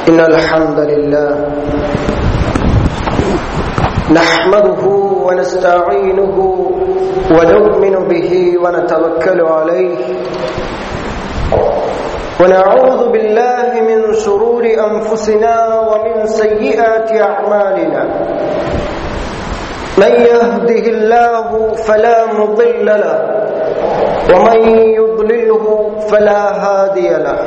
إن الحمد لله نحمده ونستعينه ونؤمن به ونتوكل عليه ونعوذ بالله من شرور أنفسنا ومن سيئات أعمالنا من يهده الله فلا مضل له ومن يضلله فلا هادي له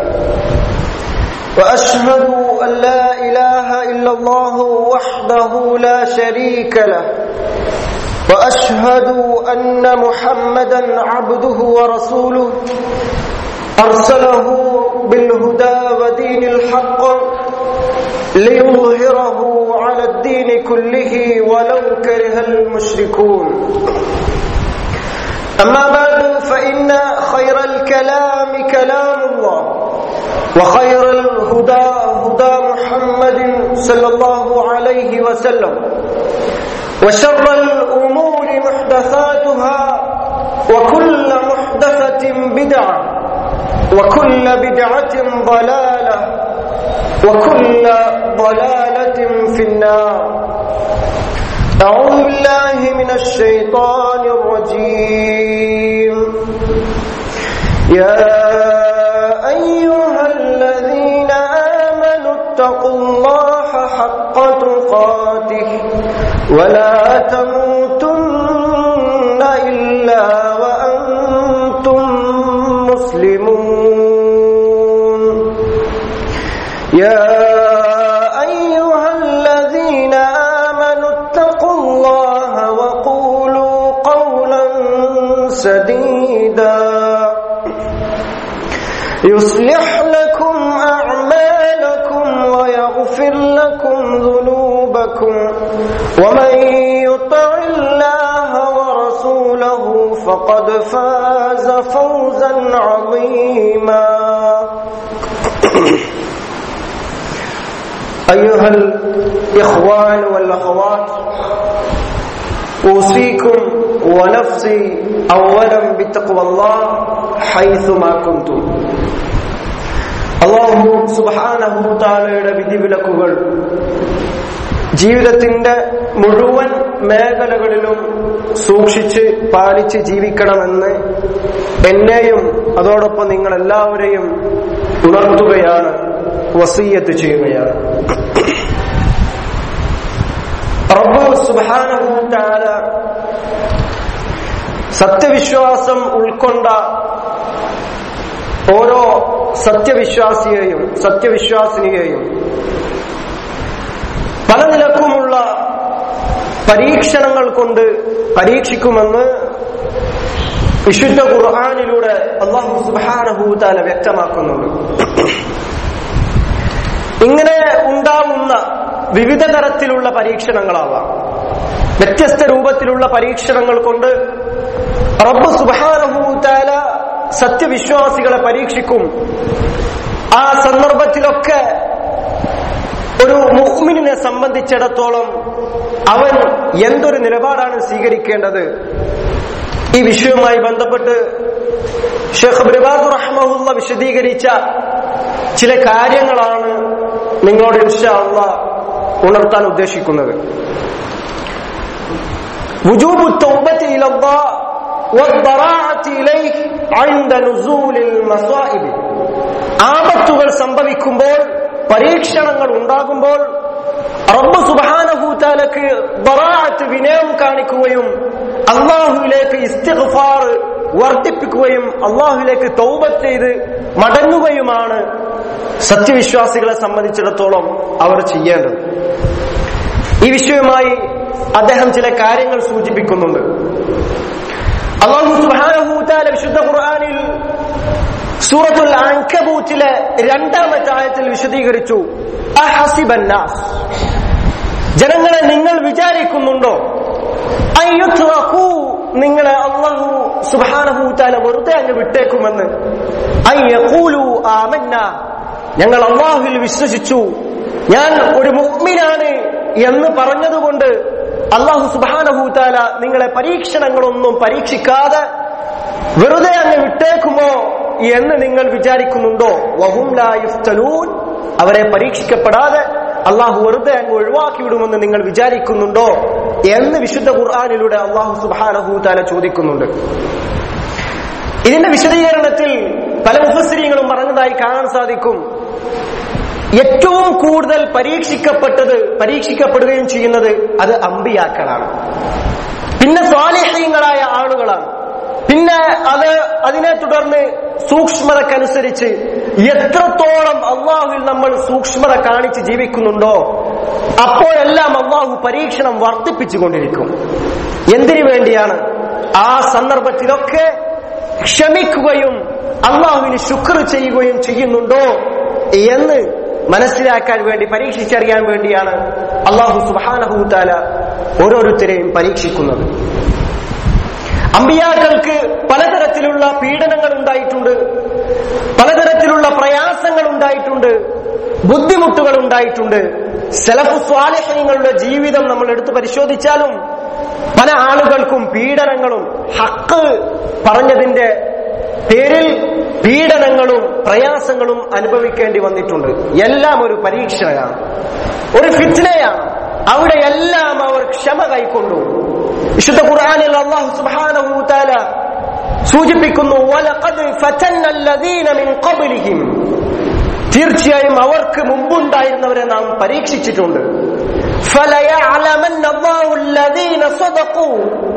واشهد ان لا اله الا الله وحده لا شريك له واشهد ان محمدا عبده ورسوله ارسله بالهدى ودين الحق ليظهره على الدين كله ولو كره المشركون أما بعد فإن خير الكلام كلام الله وخير الهدى هدى محمد صلى الله عليه وسلم وشر الأمور محدثاتها وكل محدثة بدعة وكل بدعة ضلالة وكل ضلالة في النار أعوذ بالله من الشيطان الرجيم يا أيها الذين آمنوا اتقوا الله حق تقاته ولا تموتن إلا وأنتم مسلمون يا أيها الذين آمنوا اتقوا الله وقولوا قولا سديدا يصلح لكم أعمالكم ويغفر لكم ذنوبكم ومن يطع الله ورسوله فقد فاز فوزا عظيما أيها الإخوان والأخوات أوصيكم ونفسي أولا بتقوى الله حيثما كنتم അള്ളാഹു സുബാനഹുത്താലയുടെ വിധിവിലക്കുകൾ ജീവിതത്തിന്റെ മുഴുവൻ മേഖലകളിലും സൂക്ഷിച്ച് പാലിച്ച് ജീവിക്കണമെന്ന് എന്നെയും അതോടൊപ്പം നിങ്ങൾ എല്ലാവരെയും ഉണർത്തുകയാണ് വസീയത്ത് ചെയ്യുകയാണ് റബ്ബു സുബാനഹുത്താല സത്യവിശ്വാസം ഉൾക്കൊണ്ട ഓരോ സത്യവിശ്വാസിയെയും സത്യവിശ്വാസിനിയെയും പല നിലക്കുമുള്ള പരീക്ഷണങ്ങൾ കൊണ്ട് പരീക്ഷിക്കുമെന്ന് വിശുദ്ധ ഖുർആാനിലൂടെ അള്ളാഹു സുബാനഹൂതാല വ്യക്തമാക്കുന്നുണ്ട് ഇങ്ങനെ ഉണ്ടാവുന്ന വിവിധ തരത്തിലുള്ള പരീക്ഷണങ്ങളാവാം വ്യത്യസ്ത രൂപത്തിലുള്ള പരീക്ഷണങ്ങൾ കൊണ്ട് റബ്ബ് സുബാനഹൂതാല സത്യവിശ്വാസികളെ പരീക്ഷിക്കും ആ സന്ദർഭത്തിലൊക്കെ ഒരു മുഹ്മിനെ സംബന്ധിച്ചിടത്തോളം അവൻ എന്തൊരു നിലപാടാണ് സ്വീകരിക്കേണ്ടത് ഈ വിഷയവുമായി ബന്ധപ്പെട്ട് ഷെഖ് ബിബാദ് റഹ്മുള്ള വിശദീകരിച്ച ചില കാര്യങ്ങളാണ് നിങ്ങളോട് ഇൻഷാ അള്ള ഉണർത്താൻ ഉദ്ദേശിക്കുന്നത് വുജൂബു തൗബത്തി ഇലല്ലാഹ് والضراعة إليه عند نزول المصائب ആപത്തുകൾ സംഭവിക്കുമ്പോൾ പരീക്ഷണങ്ങൾ ഉണ്ടാകുമ്പോൾ റബ്ബ് സുബാനഹൂത്താലക്ക് ബറാഅത്ത് വിനയം കാണിക്കുകയും അള്ളാഹുവിലേക്ക് ഇസ്തിഗ്ഫാർ വർദ്ധിപ്പിക്കുകയും അള്ളാഹുവിലേക്ക് തൗബത്ത് ചെയ്ത് മടങ്ങുകയുമാണ് സത്യവിശ്വാസികളെ സംബന്ധിച്ചിടത്തോളം അവർ ചെയ്യേണ്ടത് ഈ വിഷയവുമായി അദ്ദേഹം ചില കാര്യങ്ങൾ സൂചിപ്പിക്കുന്നുണ്ട് അള്ളാഹു സുബാനഹൂത്താല വിശുദ്ധ ഖുർആാനിൽ സൂറത്തുൽ അൻകബൂത്തിലെ രണ്ടാമത്തെ ആയത്തിൽ വിശദീകരിച്ചു അഹസിബന്നാസ് ജനങ്ങളെ നിങ്ങൾ വിചാരിക്കുന്നുണ്ടോ അയ്യുത്റഖൂ നിങ്ങളെ അള്ളാഹു സുബാനഹൂത്താല വെറുതെ അങ്ങ് വിട്ടേക്കുമെന്ന് അയ്യഖൂലു ആമന്ന ഞങ്ങൾ അള്ളാഹുവിൽ വിശ്വസിച്ചു ഞാൻ ഒരു മുഅ്മിനാണ് എന്ന് പറഞ്ഞതുകൊണ്ട് അള്ളാഹു സുബാനഹൂത്താല നിങ്ങളെ പരീക്ഷണങ്ങളൊന്നും പരീക്ഷിക്കാതെ വെറുതെ അങ്ങ് വിട്ടേക്കുമോ എന്ന് നിങ്ങൾ വിചാരിക്കുന്നുണ്ടോ വഹും ലാ യുഫ്തനൂൻ അവരെ പരീക്ഷിക്കപ്പെടാതെ അള്ളാഹു വെറുതെ അങ്ങ് ഒഴിവാക്കി വിടുമെന്ന് നിങ്ങൾ വിചാരിക്കുന്നുണ്ടോ എന്ന് വിശുദ്ധ ഖുർആാനിലൂടെ അള്ളാഹു സുബാനഹു താല ചോദിക്കുന്നുണ്ട് ഇതിന്റെ വിശദീകരണത്തിൽ പല മുഫസ്രീങ്ങളും പറഞ്ഞതായി കാണാൻ സാധിക്കും ഏറ്റവും കൂടുതൽ പരീക്ഷിക്കപ്പെട്ടത് പരീക്ഷിക്കപ്പെടുകയും ചെയ്യുന്നത് അത് അമ്പിയാക്കളാണ് പിന്നെ സ്വാലിഹ്യങ്ങളായ ആളുകളാണ് പിന്നെ അത് അതിനെ തുടർന്ന് സൂക്ഷ്മതക്കനുസരിച്ച് എത്രത്തോളം അള്ളാഹുവിൽ നമ്മൾ സൂക്ഷ്മത കാണിച്ച് ജീവിക്കുന്നുണ്ടോ അപ്പോഴെല്ലാം അള്ളാഹു പരീക്ഷണം വർദ്ധിപ്പിച്ചുകൊണ്ടിരിക്കും എന്തിനു വേണ്ടിയാണ് ആ സന്ദർഭത്തിലൊക്കെ ക്ഷമിക്കുകയും അള്ളാഹുവിന് ശുക്ർ ചെയ്യുകയും ചെയ്യുന്നുണ്ടോ എന്ന് മനസ്സിലാക്കാൻ വേണ്ടി പരീക്ഷിച്ചറിയാൻ വേണ്ടിയാണ് അള്ളാഹു സുബാനഹൂത്താല ഓരോരുത്തരെയും പരീക്ഷിക്കുന്നത് അമ്പിയാക്കൾക്ക് പലതരത്തിലുള്ള പീഡനങ്ങൾ ഉണ്ടായിട്ടുണ്ട് പലതരത്തിലുള്ള പ്രയാസങ്ങൾ ഉണ്ടായിട്ടുണ്ട് ബുദ്ധിമുട്ടുകൾ ഉണ്ടായിട്ടുണ്ട് സെലഫ് സ്വാലഹ്യങ്ങളുടെ ജീവിതം നമ്മൾ എടുത്തു പരിശോധിച്ചാലും പല ആളുകൾക്കും പീഡനങ്ങളും ഹക്ക് പറഞ്ഞതിന്റെ പേരിൽ പീഡനങ്ങളും പ്രയാസങ്ങളും അനുഭവിക്കേണ്ടി വന്നിട്ടുണ്ട് എല്ലാം ഒരു പരീക്ഷയാണ് ഒരു ഫിറ്റ്നയാണ് അവിടെ എല്ലാം അവർ ക്ഷമ കൈക്കൊണ്ടു വിശുദ്ധ ഖുർആനിൽ അള്ളാഹു സുബ്ഹാനഹു തആല സൂചിപ്പിക്കുന്നു വലഖദ് ഫതന്നല്ലദീന മിൻ ഖബ്ലിഹിം തീർച്ചയായും അവർക്ക് മുമ്പുണ്ടായിരുന്നവരെ നാം പരീക്ഷിച്ചിട്ടുണ്ട് فليعلمن الله الذين صدقوا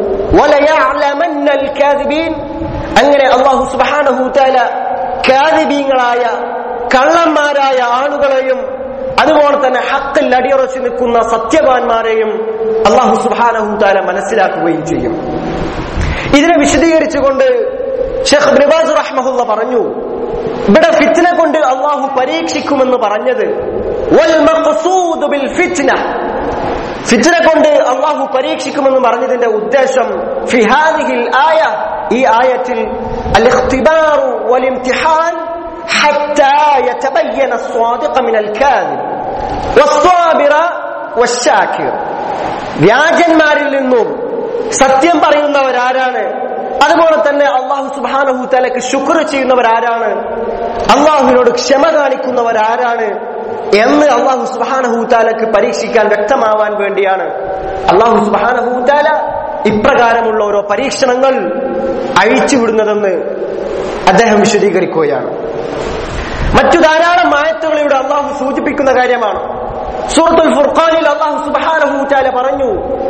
وليعلمن الكاذبين അങ്ങനെ അള്ളാഹു സുബ്ഹാനഹു തആല കാദിബീങ്ങളായ കള്ളന്മാരായ ആളുകളെയും അതുപോലെ തന്നെ ഹക്കിൽ അടിയുറച്ചു നിൽക്കുന്ന സത്യവാന്മാരെയും അള്ളാഹു സുബ്ഹാനഹു തആല മനസ്സിലാക്കുകയും ചെയ്യും ഇതിനെ വിശദീകരിച്ചുകൊണ്ട് ഷെഖ് ബ്രിബാസ് റഹ്മഹുല്ല പറഞ്ഞു ഇവിടെ ഫിത്ന കൊണ്ട് അള്ളാഹു പരീക്ഷിക്കുമെന്ന് പറഞ്ഞത് വൽ മഖ്സൂദ് ബിൽ ഫിത്ന ഫിത്ന കൊണ്ട് അള്ളാഹു പരീക്ഷിക്കുമെന്ന് പറഞ്ഞതിന്റെ ഉദ്ദേശം ഫിഹാദിഹിൽ ആയ ഈ ആയത്തിൽ അൽ ഇഖ്തിബാറു വൽ ഇംതിഹാൻ حتى يتبين الصادق من الكاذب والصابر والشاكر വ്യാജന്മാരിൽ നിന്നും സത്യം പറയുന്നവരാരാണ് അതുപോലെ തന്നെ അള്ളാഹു സുബാനഹു തലക്ക് ശുക്ർ ചെയ്യുന്നവരാരാണ് അള്ളാഹുവിനോട് ക്ഷമ കാണിക്കുന്നവരാരാണ് എന്ന് അള്ളാഹു സുബാനഹു താലക്ക് പരീക്ഷിക്കാൻ വ്യക്തമാവാൻ വേണ്ടിയാണ് അള്ളാഹു സുബാനഹു താല ഇപ്രകാരമുള്ള ഓരോ പരീക്ഷണങ്ങൾ അഴിച്ചുവിടുന്നതെന്ന് അദ്ദേഹം വിശദീകരിക്കുകയാണ് മറ്റു ധാരാളം ആയത്തുകളിലൂടെ അള്ളാഹു സൂചിപ്പിക്കുന്ന കാര്യമാണ് സൂറത്തുൽ ഫുർഖാനിൽ അള്ളാഹു സുബ്ഹാനഹു തആല പറഞ്ഞു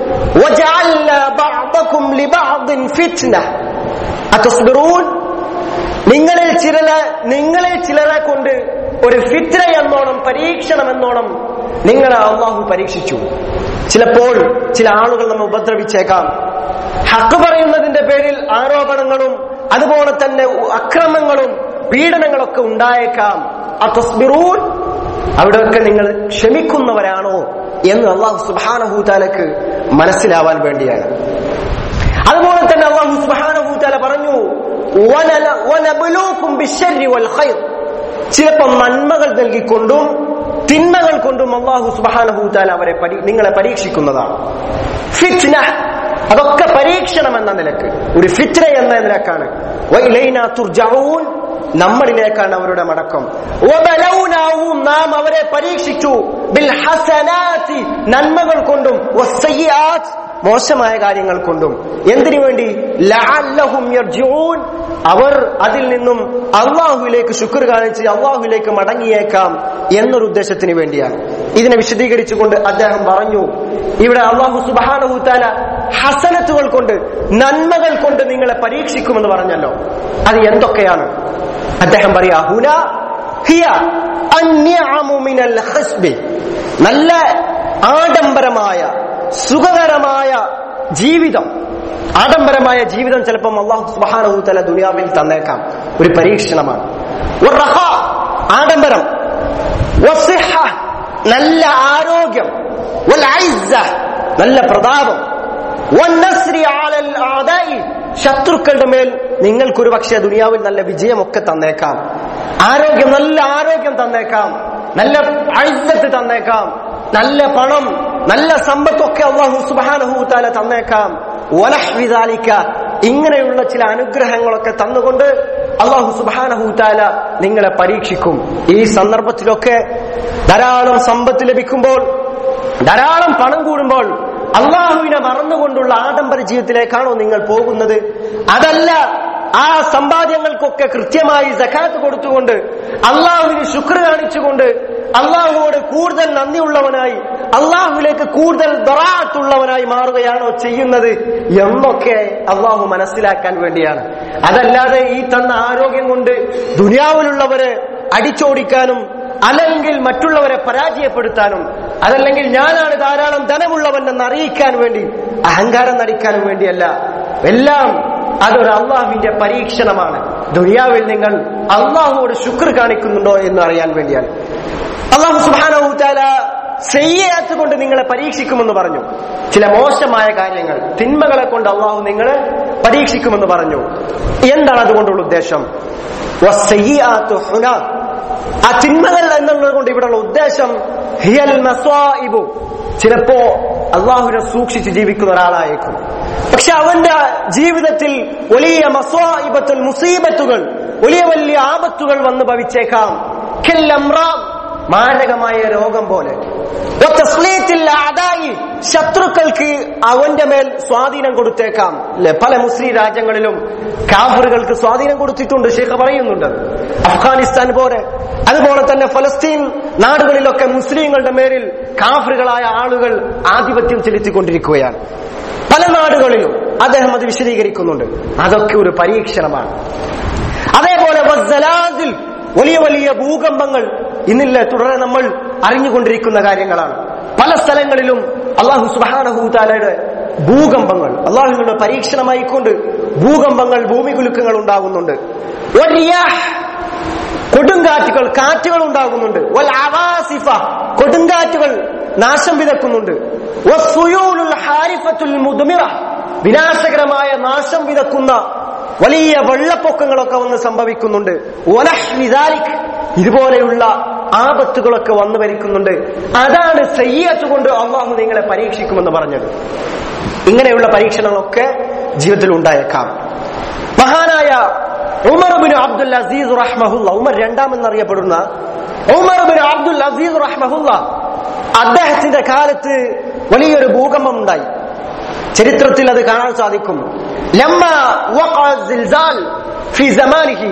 വജഅൽനാ ബഅദകും ലിബഅദിൻ ഫിത്ന അതസ്ബിറൂൻ നിങ്ങളിൽ ചിലരെ നിങ്ങളിൽ ചിലരെ കൊണ്ട് ഒരു ഫിത്ന എന്നോണം പരീക്ഷണം എന്നോണം നിങ്ങളെ അള്ളാഹു പരീക്ഷിച്ചു ചിലപ്പോൾ ചില ആളുകൾ നമ്മെ ഉപദ്രവിച്ചേക്കാം ഹക്ക് പറയുന്നതിന്റെ പേരിൽ ആരോപണങ്ങളും അതുപോലെ തന്നെ അക്രമങ്ങളും പീഡനങ്ങളൊക്കെ ഉണ്ടായേക്കാം അത്തസ്ബിറൂൻ അവിടെയൊക്കെ നിങ്ങൾ ക്ഷമിക്കുന്നവരാണോ എന്ന് അള്ളാഹു സുബാനഹൂത്താലക്ക് മനസ്സിലാവാൻ വേണ്ടിയാണ് അതുപോലെ തന്നെ അള്ളാഹു സുബാനഹൂത്താല പറഞ്ഞു "വനല- വനബ്ലൂക്കും ബിശ്ശർരി വൽ ഖൈർ." ചിലപ്പോൾ നന്മകൾ നൽകിക്കൊണ്ടും തിന്മകൾ കൊണ്ടും അള്ളാഹു സുബാനഹൂത്താല അവരെ പരി- നിങ്ങളെ പരീക്ഷിക്കുന്നതാണ് ഫിറ്റ്ന അതൊക്കെ പരീക്ഷണം എന്ന നിലക്ക് ഒരു ഫിറ്റ്ന എന്ന നിലക്കാണ് വൈലൈന തുർജഊൻ നമ്മളിലേക്കാണ് അവരുടെ മടക്കം വബലൗനാവും നാം അവരെ പരീക്ഷിച്ചു ബിൽ ഹസനാത്തി നന്മകൾ കൊണ്ടും വസ്സയ്യാത്ത് മോശമായ കാര്യങ്ങൾ കൊണ്ടും എന്തിനു വേണ്ടി ലഅല്ലഹും യർജിഊൻ അവർ അതിൽ നിന്നും അള്ളാഹുവിലേക്ക് ശുക്ർ കാണിച്ച് അള്ളാഹുവിലേക്ക് മടങ്ങിയേക്കാം എന്നൊരു ഉദ്ദേശത്തിന് വേണ്ടിയാണ് ഇതിനെ വിശദീകരിച്ചുകൊണ്ട് അദ്ദേഹം പറഞ്ഞു ഇവിടെ അള്ളാഹു സുബാനഹുത്താല ഹസനത്തുകൾ കൊണ്ട് നന്മകൾ കൊണ്ട് നിങ്ങളെ പരീക്ഷിക്കുമെന്ന് പറഞ്ഞല്ലോ അത് എന്തൊക്കെയാണ് അദ്ദേഹം പറയാ ഹുന ഹിയ അന്യഅമു മിനൽ ഖസ്ബി നല്ല ആഡംബരമായ സുഖകരമായ ജീവിതം ആഡംബരമായ ജീവിതം ചിലപ്പം അള്ളാഹു സുബാനഹു തല ദുനിയാവിൽ തന്നേക്കാം ഒരു പരീക്ഷണമാണ് വറഹ, ആഡംബരം വസിഹ, നല്ല ആരോഗ്യം വൽ ഐസ്സ, നല്ല പ്രതാപം വന്നസ്രി അലൽ ആദായി, ശത്രുക്കളുടെ മേൽ നിങ്ങൾക്കൊരു പക്ഷേ ദുനിയാവിൽ നല്ല വിജയമൊക്കെ തന്നേക്കാം ആരോഗ്യം നല്ല ആരോഗ്യം തന്നേക്കാം നല്ല ഐസത്ത് തന്നേക്കാം നല്ല പണം നല്ല സമ്പത്തൊക്കെ അള്ളാഹു സുബാനഹൂത്താല തന്നേക്കാം വലഹ്വിദാലിക്ക ഇങ്ങനെയുള്ള ചില അനുഗ്രഹങ്ങളൊക്കെ തന്നുകൊണ്ട് അള്ളാഹു സുബാനഹൂത്താല നിങ്ങളെ പരീക്ഷിക്കും ഈ സന്ദർഭത്തിലൊക്കെ ധാരാളം സമ്പത്ത് ലഭിക്കുമ്പോൾ ധാരാളം പണം കൂടുമ്പോൾ അള്ളാഹുവിനെ മറന്നുകൊണ്ടുള്ള ആഡംബര ജീവിതത്തിലേക്കാണോ നിങ്ങൾ പോകുന്നത് അതല്ല ആ സമ്പാദ്യങ്ങൾക്കൊക്കെ കൃത്യമായി സഖാത്ത് കൊടുത്തുകൊണ്ട് അള്ളാഹുവിന് ശുക്ർ കാണിച്ചുകൊണ്ട് അള്ളാഹുവോട് കൂടുതൽ നന്ദിയുള്ളവനായി അള്ളാഹുവിലേക്ക് കൂടുതൽ ദറാത്തുള്ളവനായി മാറുകയാണോ ചെയ്യുന്നത് എന്നൊക്കെ അള്ളാഹു മനസ്സിലാക്കാൻ വേണ്ടിയാണ് അതല്ലാതെ ഈ തന്ന ആരോഗ്യം കൊണ്ട് ദുനിയാവിലുള്ളവരെ അടിച്ചോടിക്കാനും അല്ലെങ്കിൽ മറ്റുള്ളവരെ പരാജയപ്പെടുത്താനും അതല്ലെങ്കിൽ ഞാനാണ് ധാരാളം ധനമുള്ളവൻ എന്ന് അറിയിക്കാൻ വേണ്ടി അഹങ്കാരം നടിക്കാനും വേണ്ടിയല്ല എല്ലാം അതൊരു അള്ളാഹുവിന്റെ പരീക്ഷണമാണ് ദുനിയാവിൽ നിങ്ങൾ അള്ളാഹുവോട് ശുക്ർ കാണിക്കുന്നുണ്ടോ എന്ന് അറിയാൻ വേണ്ടിയാണ് അള്ളാഹു സുബാനവുത്താല ചെയ്യാത്ത കൊണ്ട് നിങ്ങളെ പരീക്ഷിക്കുമെന്ന് പറഞ്ഞു ചില മോശമായ കാര്യങ്ങൾ തിന്മകളെ കൊണ്ട് അള്ളാഹു നിങ്ങളെ പരീക്ഷിക്കുമെന്ന് പറഞ്ഞു എന്താണ് അതുകൊണ്ടുള്ള ഉദ്ദേശം വസ്സയ്യിആത്തു ഹുനാ. ആ തിന്മകൾ എന്നുള്ളത് കൊണ്ട് ഇവിടെയുള്ള ഉദ്ദേശം ഹിയൽ മസ്വാഇബു ചിലപ്പോ അള്ളാഹുവിനെ സൂക്ഷിച്ച് ജീവിക്കുന്ന ഒരാളായേക്കും പക്ഷെ അവന്റെ ജീവിതത്തിൽ വലിയ മസ്വാഇബത്തുൽ മുസീബത്തുകൾ വലിയ വലിയ ആപത്തുകൾ വന്ന് ഭവിച്ചേക്കാം ഖിൽ അംറാദ്, മാരകമായ രോഗം പോലെ വതസ്ലീത്തിൽ അഅദായി, ശത്രുക്കൾക്ക് അവന്റെ മേൽ സ്വാധീനം കൊടുത്തേക്കാം അല്ലെ പല മുസ്ലിം രാജ്യങ്ങളിലും കാഫറുകൾക്ക് സ്വാധീനം കൊടുത്തിട്ടുണ്ട് ഷെയ്ഖ് പറയുന്നുണ്ട് അഫ്ഗാനിസ്ഥാൻ പോലെ അതുപോലെ തന്നെ ഫലസ്തീൻ നാടുകളിലൊക്കെ മുസ്ലിങ്ങളുടെ മേലിൽ കാഫറുകളായ ആളുകൾ ആധിപത്യം ചെലുത്തിക്കൊണ്ടിരിക്കുകയാണ് പല നാടുകളിലും അദ്ദേഹം അത് വിശദീകരിക്കുന്നുണ്ട് അതൊക്കെ ഒരു പരീക്ഷണമാണ് അതേപോലെ വസ്സലാസിൽ വലിയ വലിയ ഭൂകമ്പങ്ങൾ ഇന്നില്ല തുടരെ നമ്മൾ അറിഞ്ഞുകൊണ്ടിരിക്കുന്ന കാര്യങ്ങളാണ് പല സ്ഥലങ്ങളിലും അള്ളാഹു സുബാനഹൂതാലയുടെ ഭൂകമ്പങ്ങൾ അള്ളാഹുവിന്റെ പരീക്ഷണമായിക്കൊണ്ട് ഭൂകമ്പങ്ങൾ ഭൂമികുലുക്കങ്ങൾ ഉണ്ടാകുന്നുണ്ട് വല്യാഹ് കൊടുങ്കാറ്റുകൾ കാറ്റുകൾ ഉണ്ടാകുന്നുണ്ട് വൽ അവാസിഫ കൊടുങ്കാറ്റുകൾ നാശം വിതക്കുന്നുണ്ട് വസ്സുയൂലുൽ ഹാരിഫത്തുൽ മുദ്മിറ വിനാശകരമായ നാശം വിതക്കുന്ന വലിയ വെള്ളപ്പൊക്കങ്ങളൊക്കെ വന്ന് സംഭവിക്കുന്നുണ്ട് വനഹ്വി ദാലിക് ഇതുപോലെയുള്ള ആപത്തുകളൊക്കെ വന്നു ഭരിക്കുന്നുണ്ട് അതാണ് സയ്യത്ത് കൊണ്ട് അള്ളാഹു നിങ്ങളെ പരീക്ഷിക്കുമെന്ന് പറഞ്ഞത് ഇങ്ങനെയുള്ള പരീക്ഷണങ്ങളൊക്കെ ജീവിതത്തിൽ ഉണ്ടായേക്കാം മഹാനായ ഉമർ ബിൻ അബ്ദുൽ അസീസ് റഹ്മഹുല്ല ഉമർ രണ്ടാമെന്നറിയപ്പെടുന്ന ഉമർ ബിൻ അബ്ദുൽ അസീസ് റഹ്മഹുല്ല അദ്ദേഹത്തിന്റെ കാലത്ത് വലിയൊരു ഭൂകമ്പം ഉണ്ടായി ചരിത്രത്തിൽ അത് കാണാൻ സാധിക്കും ലമ്മ വഖഅ സിൽസാൽ ഫി സമാനിഹി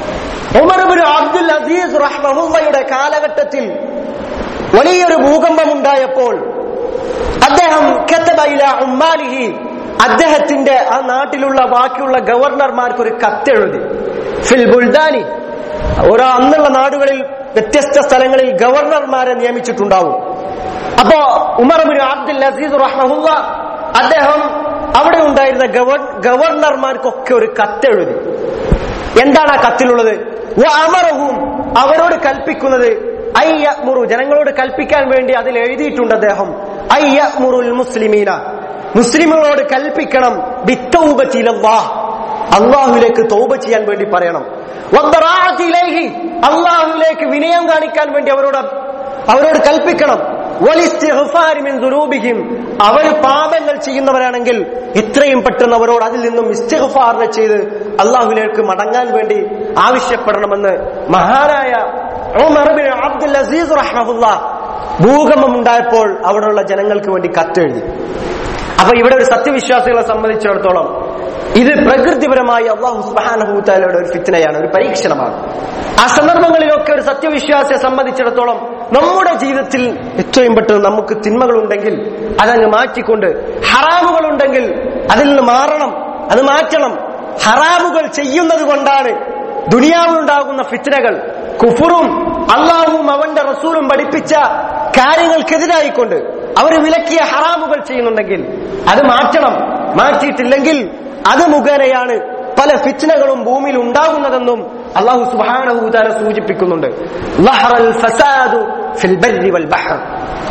ഉമർ ബിൻ അബ്ദുൽ അസീസ് റഹ്മഹുല്ലയുടെ കാലഘട്ടത്തിൽ വലിയൊരു ഭൂകമ്പം ഉണ്ടായപ്പോൾ അദ്ദേഹം കത്തബ ഇലാ ഉമ്മാലിഹി അദ്ദേഹത്തിന്റെ ആ നാട്ടിലുള്ള ബാക്കിയുള്ള ഗവർണർമാർക്ക് ഒരു കത്തെഴുതി ഫിൽ ബുൽദാനി ഓരോ അന്നുള്ള നാടുകളിൽ വ്യത്യസ്ത സ്ഥലങ്ങളിൽ ഗവർണർമാരെ നിയമിച്ചിട്ടുണ്ടാവും അപ്പോ ഉമർ ബിൻ അബ്ദുൽ അസീസ് റഹ്മഹുല്ല അദ്ദേഹം അവിടെ ഉണ്ടായിരുന്ന ഗവർ ഗവർണർമാർക്കൊക്കെ ഒരു കത്തെഴുതി എന്താണ് ആ കത്തിലുള്ളത് അമറഹും അവരോട് കൽപ്പിക്കുന്നത് അയ്യമുറു ജനങ്ങളോട് കൽപ്പിക്കാൻ വേണ്ടി അതിൽ എഴുതിയിട്ടുണ്ട് അദ്ദേഹം അയ്യമുറുൽ മുസ്ലിമീന മുസ്ലിമുകളോട് കൽപ്പിക്കണം ബിത്തൗബത്തിലല്ലാഹ് അള്ളാഹുലേക്ക് തൗബ ചെയ്യാൻ വേണ്ടി പറയണം വദ്ദറാഅത്തി ഇലൈഹി അള്ളാഹുലേക്ക് വിനയം കാണിക്കാൻ വേണ്ടി അവരോട് അവരോട് കൽപ്പിക്കണം വലിസ്തിഗ്ഫാരി മിൻ ദുനൂബിഹിം അവർ പാപങ്ങൾ ചെയ്യുന്നവരാണെങ്കിൽ എത്രയും പെട്ടെന്ന് അവരോട് അതിൽ നിന്നും ഇസ്തിഗ്ഫാറിനെ ചെയ്ത് അള്ളാഹുലേക്ക് മടങ്ങാൻ വേണ്ടി ആവശ്യപ്പെടണമെന്ന് മഹാനായ ഉമർ ബിൻ അബ്ദുൽ അസീസ് റഹ്മഹുല്ല ഭൂകമ്പം ഉണ്ടായപ്പോൾ അവിടെയുള്ള ജനങ്ങൾക്ക് വേണ്ടി കത്തെഴുതി അപ്പൊ ഇവിടെ ഒരു സത്യവിശ്വാസികളെ സംബന്ധിച്ചിടത്തോളം ഇത് പ്രകൃതിപരമായി അള്ളാഹു സുബാനഹൂത്താലയുടെ ഒരു ഫിത്തനയാണ് ഒരു പരീക്ഷണമാണ് ആ സന്ദർഭങ്ങളിലൊക്കെ ഒരു സത്യവിശ്വാസിയെ സംബന്ധിച്ചിടത്തോളം നമ്മുടെ ജീവിതത്തിൽ എത്രയും പെട്ടെന്ന് നമുക്ക് തിന്മകളുണ്ടെങ്കിൽ അതങ്ങ് മാറ്റിക്കൊണ്ട് ഹറാമുകളുണ്ടെങ്കിൽ അതിൽ നിന്ന് മാറണം അത് മാറ്റണം ഹറാമുകൾ ചെയ്യുന്നത് കൊണ്ടാണ് ദുനിയാവിലുണ്ടാകുന്ന ഫിത്തനകൾ കുഫുറും അള്ളാഹുവും അവന്റെ റസൂലും പഠിപ്പിച്ച കാര്യങ്ങൾക്കെതിരായിക്കൊണ്ട് അവർ വിലക്കിയ ഹറാമുകൾ ചെയ്യുന്നുണ്ടെങ്കിൽ അത് മാറ്റണം മാറ്റിയിട്ടില്ലെങ്കിൽ അത് മുഖേനയാണ് പല ഫിറ്റ്നകളും ഭൂമിയിൽ ഉണ്ടാകുന്നതെന്നും അള്ളാഹു സുബാനഹൂതാല സൂചിപ്പിക്കുന്നുണ്ട് ലഹറൽ ഫസാദു ഫിൽ ബർരി വൽ ബഹർ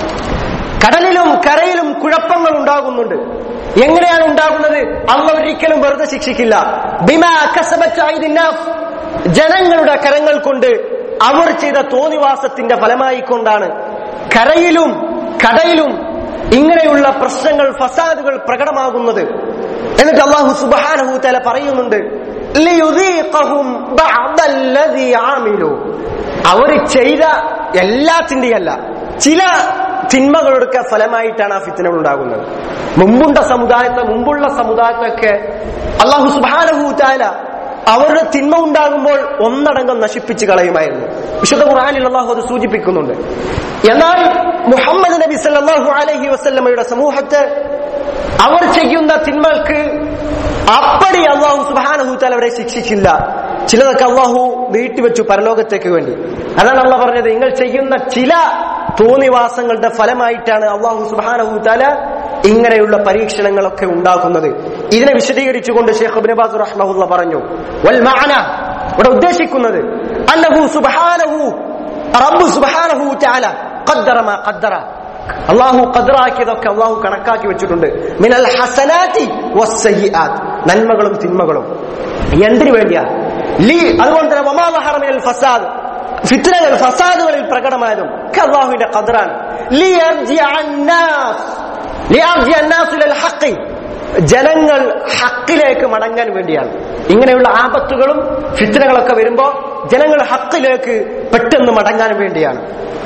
കടലിലും കരയിലും കുഴപ്പങ്ങൾ ഉണ്ടാകുന്നുണ്ട് എങ്ങനെയാണ് ഉണ്ടാകുന്നത് അള്ള ഒരിക്കലും വെറുതെ ശിക്ഷിക്കില്ല ബിമാ കസബത്ത് ഐദിൻ നാസ്. ജനങ്ങളുടെ കരങ്ങൾ കൊണ്ട് അവർ ചെയ്ത തോന്നിവാസത്തിന്റെ ഫലമായി കൊണ്ടാണ് കരയിലും കടയിലും ഇങ്ങനെയുള്ള പ്രശ്നങ്ങൾ ഫസാദുകൾ പ്രകടമാകുന്നത് എന്നിട്ട് അള്ളാഹു സുബാനഹു തല പറയുന്നുണ്ട് ലിയുദീഖഹും ബഅദല്ലദീ ആമിലു അവർ ചെയ്ത എല്ലാത്തിന്റെയല്ല ചില തിന്മകളുടെ ഫലമായിട്ടാണ് ആ ഫിത്തനകൾ ഉണ്ടാകുന്നത് മുമ്പുണ്ട സമുദായത്തെ മുമ്പുള്ള സമുദായത്തൊക്കെ അള്ളാഹു സുബാനഹു താല അവരുടെ തിന്മ ഉണ്ടാകുമ്പോൾ ഒന്നടങ്കം നശിപ്പിച്ച് കളയുമായിരുന്നു വിശുദ്ധ ഖുർആനിൽ അള്ളാഹു അത് സൂചിപ്പിക്കുന്നുണ്ട് എന്നാൽ മുഹമ്മദ് നബി സല്ലല്ലാഹു അലൈഹി വസല്ലമയുടെ സമൂഹത്തെ അവർ ചെയ്യുന്ന തിന്മകൾക്ക് അപ്പടി അള്ളാഹു സുബാനഹുത്താൽ അവരെ ശിക്ഷിച്ചില്ല ചിലതൊക്കെ അള്ളാഹു നീട്ടിവെച്ചു പരലോകത്തേക്ക് വേണ്ടി അതാണ് അള്ളാഹ് പറഞ്ഞത് നിങ്ങൾ ചെയ്യുന്ന ചില തോന്നിവാസങ്ങളുടെ ഫലമായിട്ടാണ് അള്ളാഹു സുബാനഹുത്താല ഇങ്ങനെയുള്ള പരീക്ഷണങ്ങളൊക്കെ ഉണ്ടാക്കുന്നത് ഇതിനെ വിശദീകരിച്ചുകൊണ്ട് ഷേഖ് അബ്നബാസ് റഹ്മഹുല്ല പറഞ്ഞു വൽ മഅന ഇവിടെ ഉദ്ദേശിക്കുന്നത് അന്നഹു സുബ്ഹാനഹു റബ്ബു സുബ്ഹാനഹു തആല ഖദ്ദറ മാ ഖദ്ദറ അള്ളാഹു ഖദ്റാക്കിയതൊക്കെ അള്ളാഹു കണക്കാക്കി വെച്ചിട്ടുണ്ട് മിനൽ ഹസനാത്തി വസ്സയ്യിആത്ത് നന്മകളും തിന്മകളും എന്തിനു വേണ്ടിയാ ലീ അതുപോലെ തന്നെ വമാ ലഹറ മിനൽ ഫസാദ് ഫിത്നകൾ ഫസാദുകളിൽ പ്രകടമായതും ഒക്കെ അള്ളാഹുവിന്റെ ഖദ്റാണ് ലിയർജിഅ അന്നാസ് ലിയർജിഅ അന്നാസ് ഇലൽ ഹഖ് ജനങ്ങൾ ഹക്കിലേക്ക് മടങ്ങാൻ വേണ്ടിയാണ് ഇങ്ങനെയുള്ള ആപത്തുകളും ഫിത്നകളൊക്കെ വരുമ്പോ ജനങ്ങൾ ഹക്കിലേക്ക് പെട്ടെന്ന് മടങ്ങാൻ വേണ്ടിയാണ്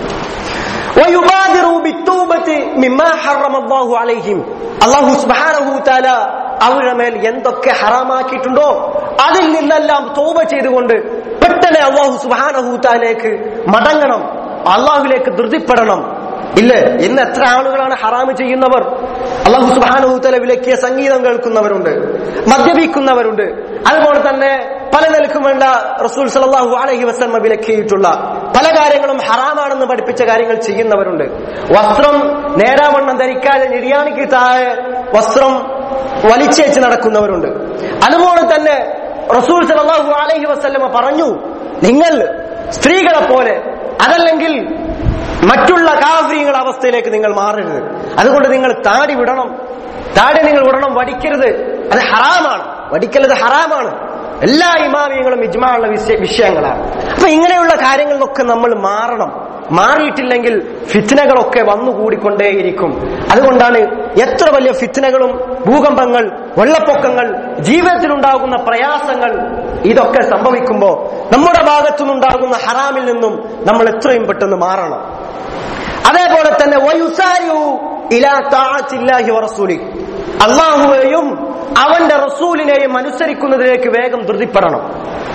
ويبادروا بالتوبة مما حرم الله عليهم അള്ളാഹു സുബ്ഹാനഹു തആല അവരുടെ മേൽ എന്തൊക്കെ ഹറാമാക്കിയിട്ടുണ്ടോ അതിൽ നിന്നെല്ലാം തോപ ചെയ്തുകൊണ്ട് പെട്ടെന്ന് അള്ളാഹു സുബ്ഹാനഹു തആലയ്ക്ക് മടങ്ങണം അള്ളാഹുവിലേക്ക് ധൃതിപ്പെടണം ഇല്ലേ ഇന്ന് എത്ര ആളുകളാണ് ഹറാമ് ചെയ്യുന്നവർ അള്ളാഹു സുബ്ഹാനഹു തആല വിലക്കിയ സംഗീതം കേൾക്കുന്നവരുണ്ട് മദ്യപിക്കുന്നവരുണ്ട് അതുപോലെ തന്നെ പല നിലക്കും വേണ്ട റസൂൽ സല്ലല്ലാഹു അലൈഹി വസല്ലമ വിലക്കിയിട്ടുള്ള പല കാര്യങ്ങളും ഹറാമാണെന്ന് പഠിപ്പിച്ച കാര്യങ്ങൾ ചെയ്യുന്നവരുണ്ട് വസ്ത്രം നേരാവണ്ണം ധരിക്കാതെ നിര്യാണിക്ക് താഴെ വസ്ത്രം വലിച്ചേച്ച് നടക്കുന്നവരുണ്ട് അതുപോലെ തന്നെ റസൂൽ സല്ലല്ലാഹു അലൈഹി വസല്ലമ പറഞ്ഞു നിങ്ങൾ സ്ത്രീകളെ പോലെ അതല്ലെങ്കിൽ മറ്റുള്ള കാഫ്രീങ്ങളുടെ അവസ്ഥയിലേക്ക് നിങ്ങൾ മാറരുത് അതുകൊണ്ട് നിങ്ങൾ താടി വിടണം താടി നിങ്ങൾ വിടണം വടിക്കരുത് അത് ഹറാമാണ് വടിക്കലത് ഹറാമാണ് എല്ലാ ഇമാമിയങ്ങളും ഇജ്മാനുള്ള വിഷയ വിഷയങ്ങളാണ് അപ്പൊ ഇങ്ങനെയുള്ള കാര്യങ്ങളിലൊക്കെ നമ്മൾ മാറണം മാറിയിട്ടില്ലെങ്കിൽ ഫിത്നകളൊക്കെ വന്നുകൂടിക്കൊണ്ടേയിരിക്കും അതുകൊണ്ടാണ് എത്ര വലിയ ഫിത്നകളും ഭൂകമ്പങ്ങൾ വെള്ളപ്പൊക്കങ്ങൾ ജീവിതത്തിലുണ്ടാകുന്ന പ്രയാസങ്ങൾ ഇതൊക്കെ സംഭവിക്കുമ്പോ നമ്മുടെ ഭാഗത്തുനിന്നുണ്ടാകുന്ന ഹറാമിൽ നിന്നും നമ്മൾ എത്രയും പെട്ടെന്ന് മാറണം അതേപോലെ തന്നെ വയുസാരിയു ഇലാ താഅത്തില്ലാഹി വറസൂലി അള്ളാഹുവേയും അവന്റെ റസൂലിനെയും അനുസരിക്കുന്നതിലേക്ക് വേഗം ധൃതിപ്പെടണം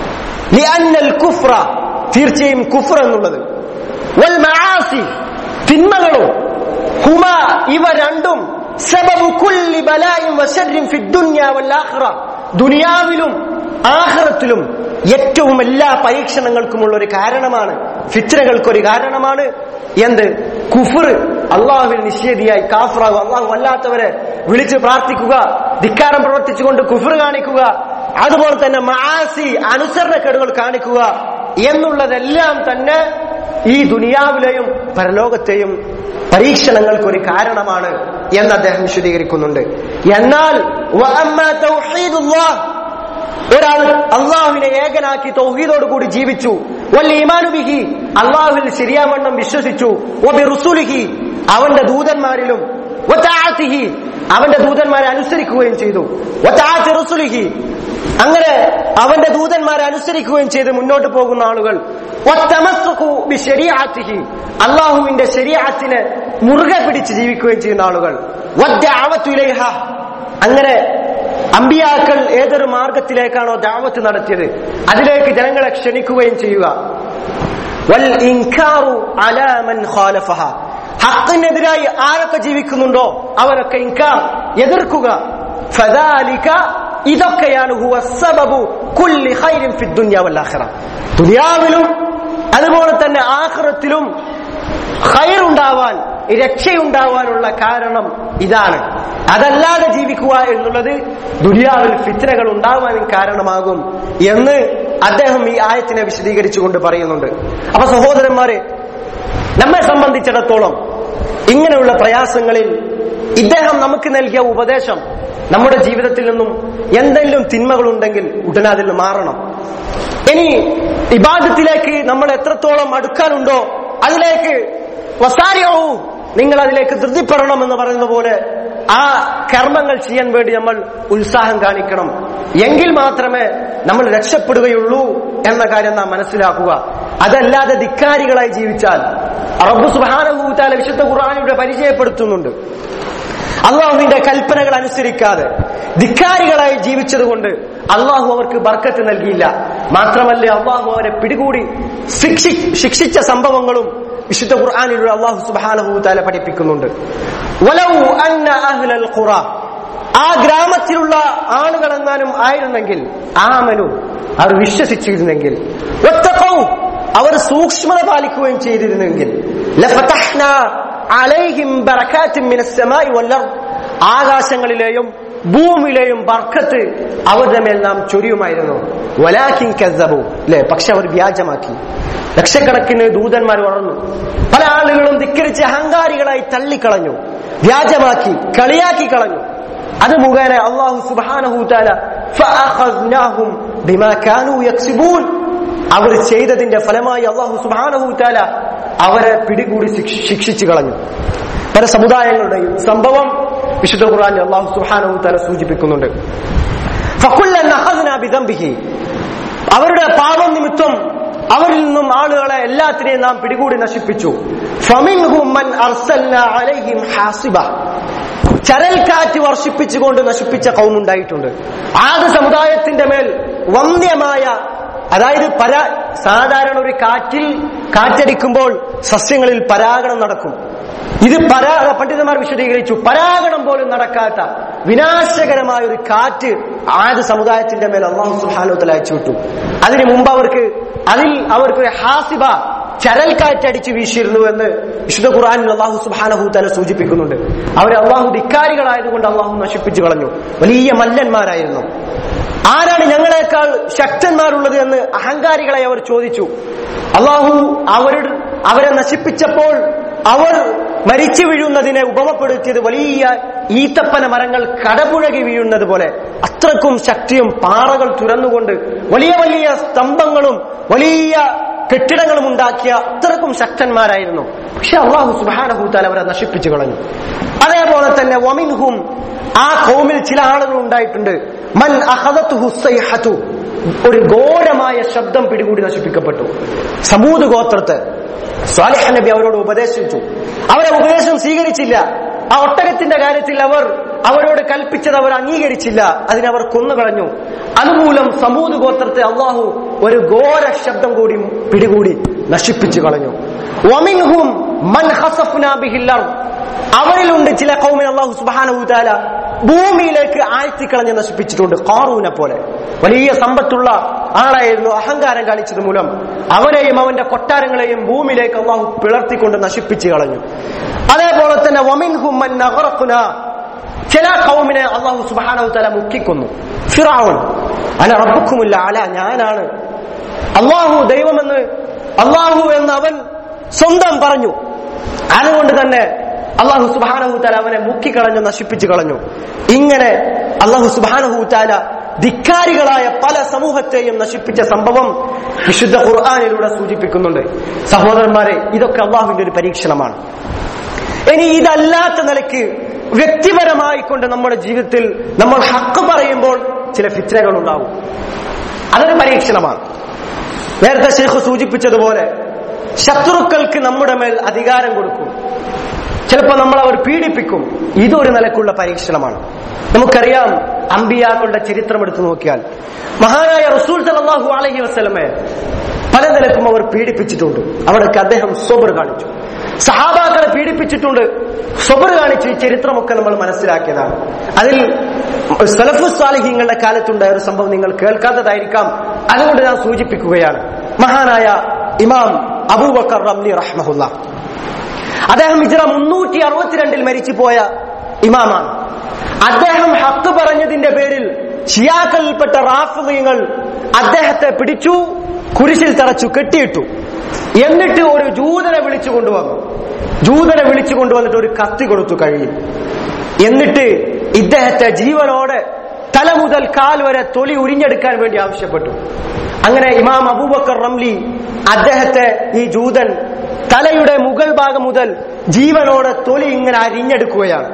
ലിഅന്നൽ കുഫ്ര തീർച്ചയായും കുഫ്ർ എന്നുള്ളത് വൽ മആസി തിന്മകളും ഹുമ ഇവ രണ്ടും സബബു കുല്ലി ബലായിൻ വശർരിൻ ഫി ദുനിയ വൽ ആഖിറ ദുനിയാവിലും ആഖിറത്തിലും ഏറ്റവും എല്ലാ പരീക്ഷണങ്ങൾക്കുമുള്ള ഒരു കാരണമാണ് ഫിത്രകൾക്കൊരു കാരണമാണ് എന്ത് കുഫർ അള്ളാഹുവിൽ നിഷേധിയായി കാഫറാകുക അള്ളാഹു അല്ലാത്തവരെ വിളിച്ച് പ്രാർത്ഥിക്കുക ധിക്കാരം പ്രവർത്തിച്ചുകൊണ്ട് കുഫർ കാണിക്കുക അതുപോലെ തന്നെ മാസി അനുസരണക്കേടുകൾ കാണിക്കുക എന്നുള്ളതെല്ലാം തന്നെ ഈ ദുനിയാവിലെയും പരലോകത്തെയും പരീക്ഷണങ്ങൾക്ക് ഒരു കാരണമാണ് എന്ന് അദ്ദേഹം വിശദീകരിക്കുന്നുണ്ട് എന്നാൽ വഅമ്മ തൗഹീദുല്ലാഹ് ഒരാൾ അള്ളാഹുവിനെ ഏകനാക്കി തൗഹീദോട് കൂടി ജീവിച്ചു വൽ ഈമാനു ബിഹി അള്ളാഹുവിൽ ശരിയാവണ്ണം വിശ്വസിച്ചു വബി റുസുലിഹി അവന്റെ ദൂതന്മാരിലും വതആത്തിഹി അവന്റെ ദൂതന്മാരെ അനുസരിക്കുകയും ചെയ്തു വതആത്തി റുസുലിഹി അങ്ങനെ അവന്റെ ദൂതന്മാരെ അനുസരിക്കുകയും ചെയ്ത് മുന്നോട്ട് പോകുന്ന ആളുകൾ വത്തമസ്സുഖു ബിശരീഅത്തിഹി അള്ളാഹുവിന്റെ ശരീഅത്തിനെ മുറുകെ പിടിച്ച് ജീവിക്കുകയും ചെയ്യുന്ന ആളുകൾ വദ്ദഅവതു ഇലൈഹ അങ്ങനെ അമ്പിയാക്കൾ ഏതൊരു മാർഗത്തിലേക്കാണോ ദാവത്ത് നടത്തിയത് അതിലേക്ക് ജനങ്ങളെ ക്ഷണിക്കുകയും ചെയ്യുക വൽ ഇൻകാറു അലാ മൻ ഖാലഫഹ ഹക്കിനെതിരായി ആരൊക്കെ ജീവിക്കുന്നുണ്ടോ അവരൊക്കെ ഇൻകാർ എതിർക്കുക ഫദാലിക ഇതൊക്കെയാണ് ഹുവ സബബു കുല്ലി ഖൈരിൻ ഫി ദുനിയ വൽ ആഖിറ ദുനിയാവിലും അതുപോലെ തന്നെ ആഖിറത്തിലും ഖൈറുണ്ടാവാൻ രക്ഷയുണ്ടാവാനുള്ള കാരണം ഇതാണ് അതല്ലാതെ ജീവിക്കുക എന്നുള്ളത് ദുനിയാവിൽ ഫിത്രകൾ ഉണ്ടാവാനും കാരണമാകും എന്ന് അദ്ദേഹം ഈ ആയത്തിനെ വിശദീകരിച്ചുകൊണ്ട് പറയുന്നുണ്ട് അപ്പൊ സഹോദരന്മാരെ നമ്മെ സംബന്ധിച്ചിടത്തോളം ഇങ്ങനെയുള്ള പ്രയാസങ്ങളിൽ ഇദ്ദേഹം നമുക്ക് നൽകിയ ഉപദേശം നമ്മുടെ ജീവിതത്തിൽ നിന്നും എന്തെങ്കിലും തിന്മകളുണ്ടെങ്കിൽ ഉടനെ അതിൽ നിന്ന് മാറണം ഇനി ഇബാദത്തിലേക്ക് നമ്മൾ എത്രത്തോളം അടുക്കാനുണ്ടോ അതിലേക്ക് വസാരിയാവൂ നിങ്ങൾ അതിലേക്ക് ധൃതിപ്പെടണം എന്ന് പറയുന്ന പോലെ ആ കർമ്മങ്ങൾ ചെയ്യാൻ വേണ്ടി നമ്മൾ ഉത്സാഹം കാണിക്കണം എങ്കിൽ മാത്രമേ നമ്മൾ രക്ഷപ്പെടുകയുള്ളൂ എന്ന കാര്യം നാം മനസ്സിലാക്കുക അതല്ലാതെ ധിക്കാരികളായി ജീവിച്ചാൽ റബ്ബു സുബാനഭൂത്താല വിശുദ്ധ ഖുർആാനിലൂടെ പരിചയപ്പെടുത്തുന്നുണ്ട് അള്ളാഹുവിന്റെ കൽപ്പനകൾ അനുസരിക്കാതെ ധിക്കാരികളായി ജീവിച്ചതുകൊണ്ട് അള്ളാഹു അവർക്ക് ബർക്കത്ത് നൽകിയില്ല മാത്രമല്ല അള്ളാഹു അവരെ പിടികൂടി ശിക്ഷി ശിക്ഷിച്ച സംഭവങ്ങളും വിശുദ്ധ ഖുർആാനിലൂടെ അള്ളാഹു സുബാനഹൂത്താല പഠിപ്പിക്കുന്നുണ്ട് വലൗ അന്ന അഹ്ലൽ ഖുറ ആ ഗ്രാമത്തിലുള്ള ആളുകളെങ്ങാനും ആയിരുന്നെങ്കിൽ ആമനു അവർ വിശ്വസിച്ചിരുന്നെങ്കിൽ ഒത്തക്കൗ അവർ സൂക്ഷ്മത പാലിക്കുകയും ചെയ്തിരുന്നെങ്കിൽ ലഫതഹ്ന അലൈഹിം ബറകാത്തിൻ മിനസ് സമാഇ വൽ അർദ് ആകാശങ്ങളിലെയും ഭൂമിയിലെയും ബർക്കത്ത് അവരുടെ മേൽ നാം ചൊരിയുമായിരുന്നു വലാക്കിൻ കസബു അല്ലെ പക്ഷെ അവർ വ്യാജമാക്കി ലക്ഷക്കണക്കിന് ദൂതന്മാർ വളർന്നു പല ആളുകളും ധിക്കരിച്ച് അഹങ്കാരികളായി തള്ളിക്കളഞ്ഞു വ്യാജമാക്കി കളിയാക്കി കളഞ്ഞു അത് മുഖേന അള്ളാഹു സുബാനഹൂത്താല അവർ ചെയ്തതിന്റെ ഫലമായി അള്ളാഹു സുബാനഹൂത്താല അവരെ പിടികൂടി ശിക്ഷ- ശിക്ഷിച്ചു കളഞ്ഞു പല സമുദായങ്ങളുടെയും സംഭവം വിശുദ്ധ ഖുർആൻ അള്ളാഹു സുബാനഹൂത്താല സൂചിപ്പിക്കുന്നുണ്ട് ഫക്കുല്ലൻ അഖദ്നാ ബിദംബിഹി. അവരുടെ പാപം നിമിത്തം അവരിൽ നിന്നും ആളുകളെ എല്ലാത്തിനെയും നാം പിടികൂടി നശിപ്പിച്ചു ഫമിൻഹും മൻ അർസൽനാ അലൈഹിം ഹാസിബ ചരൽക്കാറ്റ് വർഷിപ്പിച്ചുകൊണ്ട് നശിപ്പിച്ച കൗമുണ്ടായിട്ടുണ്ട് ആദ്യ സമുദായത്തിന്റെ മേൽ വന്ധ്യമായ അതായത് പര സാധാരണ ഒരു കാറ്റിൽ കാറ്റടിക്കുമ്പോൾ സസ്യങ്ങളിൽ പരാഗണം നടക്കും ഇത് പരാ പണ്ഡിതന്മാർ വിശദീകരിച്ചു പരാഗണം പോലും നടക്കാത്ത വിനാശകരമായ ഒരു കാറ്റ് ആദ്യ സമുദായത്തിന്റെ മേൽ അള്ളാഹു സുഹാനോത്തല അയച്ചു വിട്ടു അതിനു മുമ്പ് അവർക്ക് അതിൽ അവർക്ക് ഒരു ഹാസിബ ചരൽ കാറ്റടിച്ച് വീശിയിരുന്നു എന്ന് വിശുദ്ധ ഖുർആാനിൽ അള്ളാഹു സുബാനഹൂത്തല സൂചിപ്പിക്കുന്നുണ്ട് അവരെ അള്ളാഹു ധിക്കാരികളായതുകൊണ്ട് അള്ളാഹു നശിപ്പിച്ചു കളഞ്ഞു വലിയ മല്ലന്മാരായിരുന്നു ആരാണ് ഞങ്ങളെക്കാൾ ശക്തന്മാരുള്ളത് എന്ന് അഹങ്കാരികളെ അവർ ചോദിച്ചു അള്ളാഹു അവരുടെ അവരെ നശിപ്പിച്ചപ്പോൾ അവർ മരിച്ചു വീഴുന്നതിനെ ഉപമപ്പെടുത്തിയത് വലിയ ഈത്തപ്പന മരങ്ങൾ കടപുഴകി വീഴുന്നത് പോലെ അത്രക്കും ശക്തിയും പാറകൾ തുറന്നുകൊണ്ട് വലിയ വലിയ സ്തംഭങ്ങളും വലിയ കെട്ടിടങ്ങളും ഉണ്ടാക്കിയ അത്രക്കും ശക്തന്മാരായിരുന്നു പക്ഷെ അള്ളാഹു സുബാനഹൂത്താൽ അവരെ നശിപ്പിച്ചു കളഞ്ഞു അതേപോലെ തന്നെ വമിൻഹും ആ കൗമിൽ ചില ആളുകൾ ഉണ്ടായിട്ടുണ്ട് മൻ അഹദത്തുഹു സൈഹതു ഒരു ഘോരമായ ശബ്ദം പിടികൂടി നശിപ്പിക്കപ്പെട്ടു സമൂത് ഗോത്രത്തെ സ്വാലിഹ് നബി അവരോട് ഉപദേശിച്ചു അവരെ ഉപദേശം സ്വീകരിച്ചില്ല ആ ഒട്ടകത്തിന്റെ കാര്യത്തിൽ അവർ അവരോട് കൽപ്പിച്ചത് അവർ അംഗീകരിച്ചില്ല അതിനവർ കൊന്നുകളഞ്ഞു അതുമൂലം സമൂത് ഗോത്രത്തെ അള്ളാഹു ഒരു ഘോര ശബ്ദം കൂടി പിടികൂടി നശിപ്പിച്ചു കളഞ്ഞു വമിൻഹും മൻ ഖസഫ്നാ ബിഹിൽ അർദ്. അവരിലുണ്ട് ചില കൗമിന് അള്ളാഹു സുബാനഹുതാല ഭൂമിയിലേക്ക് ആഴ്ത്തിക്കളഞ്ഞ് നശിപ്പിച്ചിട്ടുണ്ട് കാറൂനെ പോലെ വലിയ സമ്പത്തുള്ള ആളായിരുന്നു അഹങ്കാരം കാണിച്ചത് മൂലം അവനെയും അവന്റെ കൊട്ടാരങ്ങളെയും ഭൂമിയിലേക്ക് അള്ളാഹു പിളർത്തിക്കൊണ്ട് നശിപ്പിച്ചു കളഞ്ഞു അതേപോലെ തന്നെ വമിൻഹും മൻ നഗറഖുന ചില കൗമിനെ അള്ളാഹു സുബാനഹു തല മുക്കിക്കൊന്നു ഫിറാവുൻ അന റബ്ബുക്കുമില്ല അല ഞാനാണ് അള്ളാഹു ദൈവമെന്ന് അള്ളാഹു എന്ന് അവൻ സ്വന്തം പറഞ്ഞു അതുകൊണ്ട് തന്നെ അള്ളാഹു സുബാനഹൂത്താല അവനെ മുക്കിക്കളഞ്ഞു നശിപ്പിച്ചു കളഞ്ഞു ഇങ്ങനെ അള്ളാഹു സുബാനഹൂത്താല ധിക്കാരികളായ പല സമൂഹത്തെയും നശിപ്പിച്ച സംഭവം വിശുദ്ധ ഖുർആാനിലൂടെ സൂചിപ്പിക്കുന്നുണ്ട് സഹോദരന്മാരെ ഇതൊക്കെ അള്ളാഹുവിന്റെ ഒരു പരീക്ഷണമാണ് ഇനി ഇതല്ലാത്ത നിലയ്ക്ക് വ്യക്തിപരമായി കൊണ്ട് നമ്മുടെ ജീവിതത്തിൽ നമ്മൾ ഹക്ക് പറയുമ്പോൾ ചില ഫിത്രകൾ ഉണ്ടാവും അതൊരു പരീക്ഷണമാണ് നേരത്തെ ഷെയ്ഖ് സൂചിപ്പിച്ചതുപോലെ ശത്രുക്കൾക്ക് നമ്മുടെ മേൽ അധികാരം കൊടുക്കും ചിലപ്പോൾ നമ്മൾ അവർ പീഡിപ്പിക്കും ഇതൊരു നിലക്കുള്ള പരീക്ഷണമാണ് നമുക്കറിയാം അമ്പിയാക്കളുടെ ചരിത്രം എടുത്തു നോക്കിയാൽ മഹാനായ റസൂൽ സല്ലല്ലാഹു അലൈഹി വസല്ലമെ പല നിലക്കും അവർ പീഡിപ്പിച്ചിട്ടുണ്ട് അവിടേക്ക് അദ്ദേഹം സൊബർ കാണിച്ചു സഹാബാക്കളെ പീഡിപ്പിച്ചിട്ടുണ്ട് സൊബർ കാണിച്ച് ഈ ചരിത്രമൊക്കെ നമ്മൾ മനസ്സിലാക്കിയതാണ് അതിൽ സലഫു സാലിഹ്യങ്ങളുടെ കാലത്തുണ്ടായ ഒരു സംഭവം നിങ്ങൾ കേൾക്കാത്തതായിരിക്കാം അതുകൊണ്ട് ഞാൻ സൂചിപ്പിക്കുകയാണ് മഹാനായ ഇമാം അബൂബക്കർ റംലി റഹ്മഹുല്ല അദ്ദേഹം ഇജ്ര മുന്നൂറ്റി അറുപത്തിരണ്ടിൽ മരിച്ചുപോയ ഇമാമാണ് അദ്ദേഹം ഹക്ക് പറഞ്ഞതിന്റെ പേരിൽ ഷിയാക്കളിൽപ്പെട്ട റാഫിങ്ങൾ അദ്ദേഹത്തെ പിടിച്ചു കുരിശിൽ തറച്ചു കെട്ടിയിട്ടു എന്നിട്ട് ഒരു ജൂതനെ വിളിച്ചു കൊണ്ടുവന്നു ജൂതനെ വിളിച്ചു കൊണ്ടുവന്നിട്ട് ഒരു കത്തി കൊടുത്തു കഴിയും എന്നിട്ട് ഇദ്ദേഹത്തെ ജീവനോടെ തല മുതൽ കാൽ വരെ തൊലി ഉരിഞ്ഞെടുക്കാൻ വേണ്ടി ആവശ്യപ്പെട്ടു അങ്ങനെ ഇമാം അബൂബക്കർ റംലി അദ്ദേഹത്തെ ഈ ജൂതൻ തലയുടെ മുകൾ ഭാഗം മുതൽ ജീവനോടെ തൊലി ഇങ്ങനെ അരിഞ്ഞെടുക്കുകയാണ്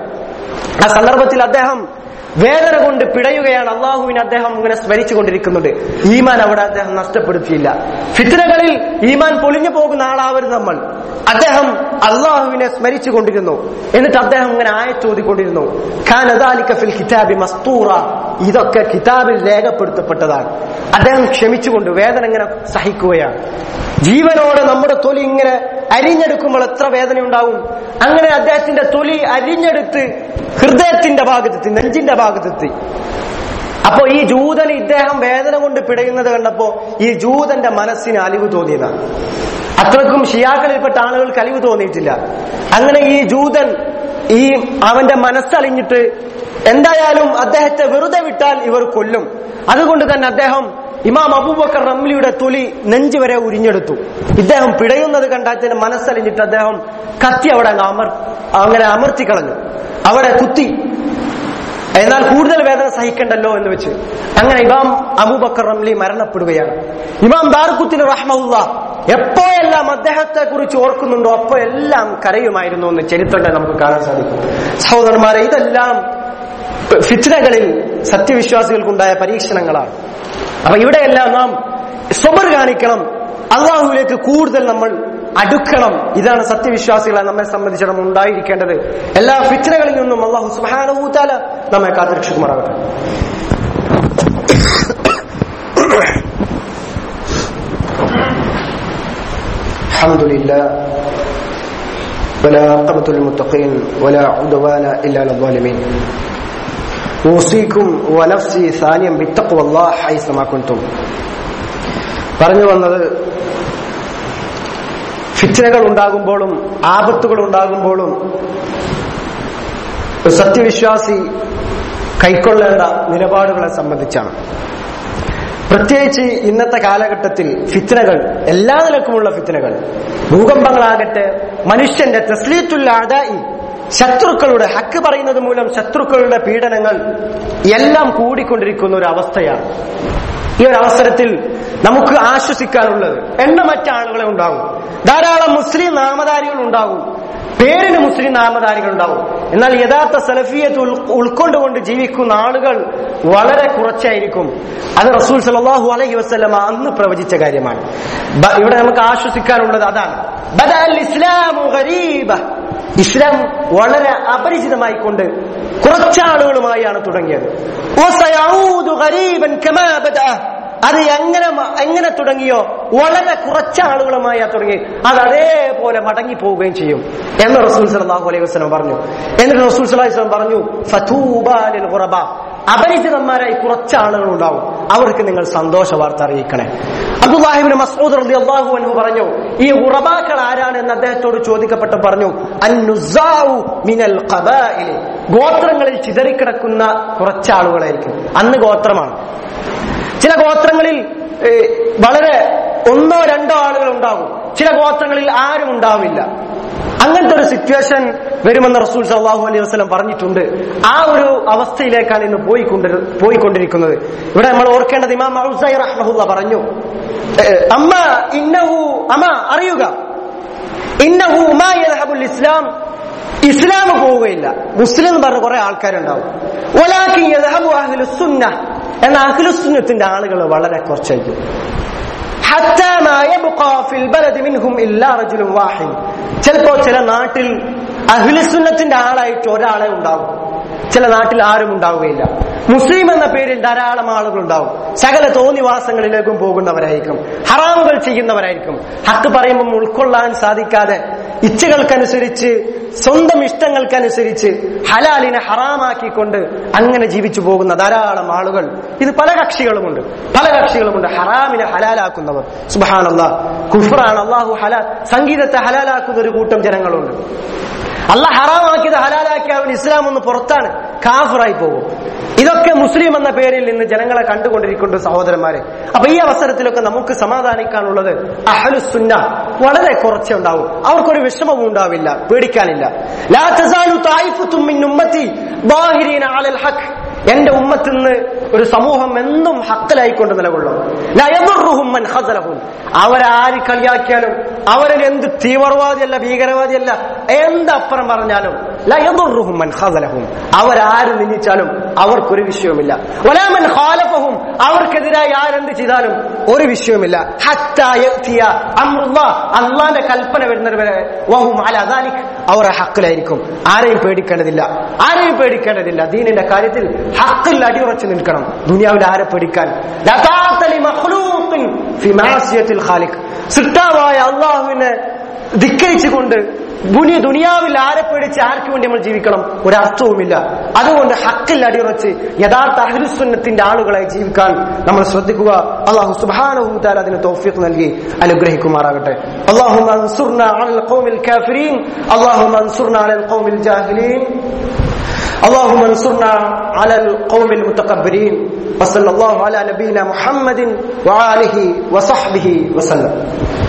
ആ സന്ദർഭത്തിൽ അദ്ദേഹം വേദന കൊണ്ട് പിടയുകയാണ് അള്ളാഹുവിനെ അദ്ദേഹം ഇങ്ങനെ സ്മരിച്ചു കൊണ്ടിരിക്കുന്നുണ്ട് ഈമാൻ അവിടെ അദ്ദേഹം നഷ്ടപ്പെടുത്തിയില്ല ഫിത്തനകളിൽ ഈമാൻ പൊളിഞ്ഞു പോകുന്ന ആളാവരുത് നമ്മൾ അദ്ദേഹം അള്ളാഹുവിനെ സ്മരിച്ചു കൊണ്ടിരുന്നു എന്നിട്ട് അദ്ദേഹം ഇങ്ങനെ ആയത്തോതിക്കൊണ്ടിരുന്നു ഖാൻ അദാലിക ഫിൽ കിതാബി മസ്തൂറ ഇതൊക്കെ കിതാബിൽ രേഖപ്പെടുത്തപ്പെട്ടതാണ് അദ്ദേഹം ക്ഷമിച്ചുകൊണ്ട് വേദന ഇങ്ങനെ സഹിക്കുകയാണ് ജീവനോടെ നമ്മുടെ തൊലി ഇങ്ങനെ അരിഞ്ഞെടുക്കുമ്പോൾ എത്ര വേദന ഉണ്ടാവും അങ്ങനെ അദ്ദേഹത്തിന്റെ തൊലി അരിഞ്ഞെടുത്ത് ഹൃദയത്തിന്റെ ഭാഗത്തെത്തി നെഞ്ചിന്റെ ഭാഗത്തെത്തി അപ്പോ ഈ ജൂതന് ഇദ്ദേഹം വേദന കൊണ്ട് പിടയുന്നത് കണ്ടപ്പോ ഈ ജൂതന്റെ മനസ്സിന് അലിവ് തോന്നിയതാണ് അത്രക്കും ഷിയാക്കളിൽപ്പെട്ട ആളുകൾക്ക് അലിവ് തോന്നിയിട്ടില്ല അങ്ങനെ ഈ ജൂതൻ ഈ അവന്റെ മനസ്സലിഞ്ഞിട്ട് എന്തായാലും അദ്ദേഹത്തെ വെറുതെ വിട്ടാൽ ഇവർ കൊല്ലും അതുകൊണ്ട് തന്നെ അദ്ദേഹം ഇമാം അബൂബക്കർ റംലിയുടെ തൊലി നെഞ്ചു വരെ ഉരിഞ്ഞെടുത്തു ഇദ്ദേഹം പിടയുന്നത് കണ്ട അദ്ദേഹത്തിന്റെ മനസ്സലിഞ്ഞിട്ട് അദ്ദേഹം കത്തി അവിടെ അങ്ങ് അമർ അങ്ങനെ അമർത്തി കളഞ്ഞു അവിടെ കുത്തി എന്നാൽ കൂടുതൽ വേദന സഹിക്കണ്ടല്ലോ എന്ന് വെച്ച് അങ്ങനെ ഇമാം അബൂബക്കർ റംലി മരണപ്പെടുകയാണ് ഇമാം ദാർഖുത്തിൻ റഹ്മുല്ല എപ്പോഴെല്ലാം അദ്ദേഹത്തെ കുറിച്ച് ഓർക്കുന്നുണ്ടോ അപ്പോ എല്ലാം കരയുമായിരുന്നു എന്ന് ചരിത്രത്തിൽ നമുക്ക് കാണാൻ സാധിക്കും സഹോദരന്മാരെ ഇതെല്ലാം ഫിത്നകളിൽ സത്യവിശ്വാസികൾക്കുണ്ടായ പരീക്ഷണങ്ങളാണ് അപ്പൊ ഇവിടെയെല്ലാം നാം സ്വബർ കാണിക്കണം അള്ളാഹുവിലേക്ക് കൂടുതൽ നമ്മൾ അടുക്കണം ഇതാണ് സത്യവിശ്വാസികളെ നമ്മെ സംബന്ധിച്ചിടം ഉണ്ടായിരിക്കേണ്ടത് എല്ലാ ഫിത്നകളിൽ നിന്നും അള്ളാഹു സുഹാനുഭൂത്താല നമ്മെ കാത്തുരക്ഷിക്കുമാറാകട്ടെ الحمد لله ولا عقبة للمتقين ولا عدوان إلا على الظالمين ഊസിക്കും വനഫ്സി സാനിയം ബിത്തഖ്വ ഹൈസമാ കുൻതും പറഞ്ഞു വന്നത് ഫിച്ചനകൾ ഉണ്ടാകുമ്പോഴും ആപത്തുകൾ ഉണ്ടാകുമ്പോഴും ഒരു സത്യവിശ്വാസി കൈക്കൊള്ളേണ്ട നിലപാടുകളെ സംബന്ധിച്ചാണ് പ്രത്യേകിച്ച് ഇന്നത്തെ കാലഘട്ടത്തിൽ ഫിത്തനകൾ എല്ലാ നിലക്കുമുള്ള ഫിത്തനകൾ ഭൂകമ്പങ്ങളാകട്ടെ മനുഷ്യന്റെ തസ്ലീത്തുള്ള അതായി ശത്രുക്കളുടെ ഹക്ക് പറയുന്നത് മൂലം ശത്രുക്കളുടെ പീഡനങ്ങൾ എല്ലാം കൂടിക്കൊണ്ടിരിക്കുന്ന ഒരു അവസ്ഥയാണ് ഈ ഒരു അവസരത്തിൽ നമുക്ക് ആശ്വസിക്കാനുള്ളത് എണ്ണമറ്റ ആളുകളെ ഉണ്ടാകും ധാരാളം മുസ്ലിം നാമധാരികൾ ഉണ്ടാകും പേരിന് മുസ്ലിം നാമധാരികൾ ഉണ്ടാവും എന്നാൽ യഥാർത്ഥ സലഫിയത്ത് ഉൾ- ഉൾക്കൊണ്ടുകൊണ്ട് ജീവിക്കുന്ന ആളുകൾ വളരെ കുറച്ചായിരിക്കും അത് റസൂൽ സലാഹു അലൈഹി വസ്ലമ അന്ന് പ്രവചിച്ച കാര്യമാണ് ബ- ഇവിടെ നമുക്ക് ആശ്വസിക്കാനുള്ളത് അതാണ് ബദഅൽ ഇസ്ലാമു ഗരീബ. ഇസ്ലാം വളരെ അപരിചിതമായിക്കൊണ്ട് കുറച്ചാളുകളുമായാണ് തുടങ്ങിയത് വസയഊദു ഗരീബൻ കമാ ബദഅ. അത് എങ്ങനെ മ- എങ്ങനെ തുടങ്ങിയോ വളരെ കുറച്ച് ആളുകളുമായി തുടങ്ങി അത് അതേപോലെ മടങ്ങി പോവുകയും ചെയ്യും എന്ന് റസൂൽ സല്ലല്ലാഹു അലൈഹി വസല്ലം പറഞ്ഞു എന്നിട്ട് റസൂൽ സല്ലല്ലാഹു അലൈഹി വസല്ലം പറഞ്ഞു ഫതൂബാ ലിൽ ഖുറബ അപരിചിതന്മാരായി കുറച്ച് ആളുകൾ ഉണ്ടാവും അവർക്ക് നിങ്ങൾ സന്തോഷ വാർത്ത അറിയിക്കണേ അബ്ദുല്ലാഹിബിന് മസ്ഊദ് റളിയല്ലാഹു അൻഹു പറഞ്ഞു ഈ ഉറബാക്കൾ ആരാണ് എന്ന് അദ്ദേഹത്തോട് ചോദിക്കപ്പെട്ട് പറഞ്ഞു അന്നുസാഉ മിനൽ ഖബാഇൽ ഗോത്രങ്ങളിൽ ചിതറിക്കിടക്കുന്ന കുറച്ച് ആളുകളായിരിക്കും അന്ന് ഗോത്രമാണ് ചില ഗോത്രങ്ങളിൽ ഏഹ്, വളരെ ഒന്നോ രണ്ടോ ആളുകൾ ഉണ്ടാകും ചില ഗോത്രങ്ങളിൽ ആരും ഉണ്ടാവില്ല അങ്ങനത്തെ ഒരു സിറ്റുവേഷൻ വരുമെന്ന് റസൂൽ സല്ലാഹു അലൈഹി വസ്ലം പറഞ്ഞിട്ടുണ്ട് ആ ഒരു അവസ്ഥയിലേക്കാണ് ഇന്ന് പോയിക്കൊണ്ടി പോയിക്കൊണ്ടിരിക്കുന്നത് ഇവിടെ നമ്മൾ ഓർക്കേണ്ടത് ഇമാം ഔസൈ റഹ്മഹുല്ല പറഞ്ഞു ഏഹ്, അമ്മ ഇന്നഹു അമ്മ അറിയുക ഇന്നഹു മാ യദ്ഹബുൽ ഇസ്ലാം ഇസ്ലാം പോവുകയില്ല മുസ്ലിം എന്ന് പറഞ്ഞ കുറെ ആൾക്കാരുണ്ടാവും ഒലാക്കി യദ്ഹബു അഹ്ലുസ് സുന്ന എന്ന അഖിലുസുന്നത്തിന്റെ ആളുകൾ വളരെ കുറച്ചായിരിക്കും حتى ما يبقى في البلد منهم إلا رجل واحد ചിലപ്പോ ചില നാട്ടിൽ അഖിലുസുന്നത്തിന്റെ ആളായിട്ട് ഒരാളെ ഉണ്ടാവും ചില നാട്ടിൽ ആരും ഉണ്ടാവുകയില്ല മുസ്ലിം എന്ന പേരിൽ ധാരാളം ആളുകൾ ഉണ്ടാവും സകല തോന്നിവാസങ്ങളിലേക്കും പോകുന്നവരായിരിക്കും ഹറാമുകൾ ചെയ്യുന്നവരായിരിക്കും ഹക്ക് പറയുമ്പോൾ ഉൾക്കൊള്ളാൻ സാധിക്കാതെ ഇച്ഛകൾക്കനുസരിച്ച് സ്വന്തം ഇഷ്ടങ്ങൾക്കനുസരിച്ച് ഹലാലിനെ ഹറാമാക്കിക്കൊണ്ട് അങ്ങനെ ജീവിച്ചു പോകുന്ന ധാരാളം ആളുകൾ ഇത് പല കക്ഷികളുമുണ്ട് പല കക്ഷികളുമുണ്ട് ഹറാമിനെ ഹലാലാക്കുന്നവർ സുബാനല്ല കുഫറാണ് അള്ളാഹു ഹലാ സംഗീതത്തെ ഹലാലാക്കുന്ന ഒരു കൂട്ടം ജനങ്ങളുണ്ട് അള്ളാഹ് ഹറാമാക്കിയത് ഹലാലാക്കി അവൻ ഇസ്ലാം ഒന്ന് പുറത്താണ് കാഫറായി പോകും ഇതൊക്കെ മുസ്ലിം എന്ന പേരിൽ നിന്ന് ജനങ്ങളെ കണ്ടുകൊണ്ടിരിക്കുന്ന സഹോദരന്മാരെ അപ്പൊ ഈ അവസരത്തിലൊക്കെ നമുക്ക് സമാധാനിക്കാനുള്ളത് അഹലുസുന്ന വളരെ കുറച്ചേ ഉണ്ടാവും അവർക്കൊരു വിഷമവും ഉണ്ടാവില്ല പേടിക്കാനില്ല ലാ തസാലു തായിഫത്തും മിൻ ഉമ്മത്തി ളാഹിരീന അലൽ ഹഖ് എന്റെ ഉമ്മത്തിൽ നിന്ന് ഒരു സമൂഹം എന്നും ഹക്കലായിക്കൊണ്ട് നിലകൊള്ളും ലാ യദുർറുഹും മൻ ഖസലഹും അവരാര് കളിയാക്കിയാലും അവരിൽ എന്ത് തീവ്രവാദിയല്ല ഭീകരവാദിയല്ല എന്തപ്പുറം പറഞ്ഞാലും ലാ യദുർറുഹും മൻ ഖദലഹും അവരാര് നിന്ദിച്ചാലും അവർക്കൊരു വിഷയവുമില്ല വലാ മൻ ഖാലഫഹും അവർക്കെതിരായി ആരെന്ത് ചെയ്താലും ഒരു വിഷയവുമില്ല ഹത്താ യഅ്തിയ അംറുല്ലാഹ് അള്ളാന്റെ കൽപ്പന വരുന്നത് വരെ വഹും അലാ ദാലിക് അവർ ഹക്കിലായിരിക്കും ആരെയും പേടിക്കേണ്ടതില്ല ആരെയും പേടിക്കേണ്ടതില്ല ദീനിന്റെ കാര്യത്തിൽ ഹക്കിൽ അടിയുറച്ചു നിൽക്കണം ദുനിയാവിൽ ആരെ പേടിക്കാൻ ലാ താഅത ലി മഖ്ലൂഖിൻ ഫി മഅസിയത്തിൽ ഖാലിഖ് സൃഷ്ടാവായ അള്ളാഹുവിനെ ധിക്കരിച്ചുകൊണ്ട് ദുനിയ ദുനിയാവിൽ ആരെ പേടിച്ച് ആർക്ക് വേണ്ടി നമ്മൾ ജീവിക്കണം ഒരർത്ഥവുമില്ല അതുകൊണ്ട് ഹക്കിൽ അടിയുറച്ച് യഥാർത്ഥ അഹ്ലുസുന്നത്തിന്റെ ആളുകളായി ജീവിക്കാൻ നമ്മൾ ശ്രദ്ധിക്കുക അള്ളാഹു സുബാനഹുദാൽ അതിന് തൗഫീഖ് നൽകി അനുഗ്രഹിക്കുമാറാകട്ടെ അള്ളാഹു അൻസുർന അലൽ ഖൗമിൽ കാഫിരീൻ അള്ളാഹു അൻസുർന അലൽ ഖൗമിൽ ജാഹിലീൻ اللهم انصرنا على القوم المتكبرين وصلى الله على نبينا محمد وآله وصحبه وسلم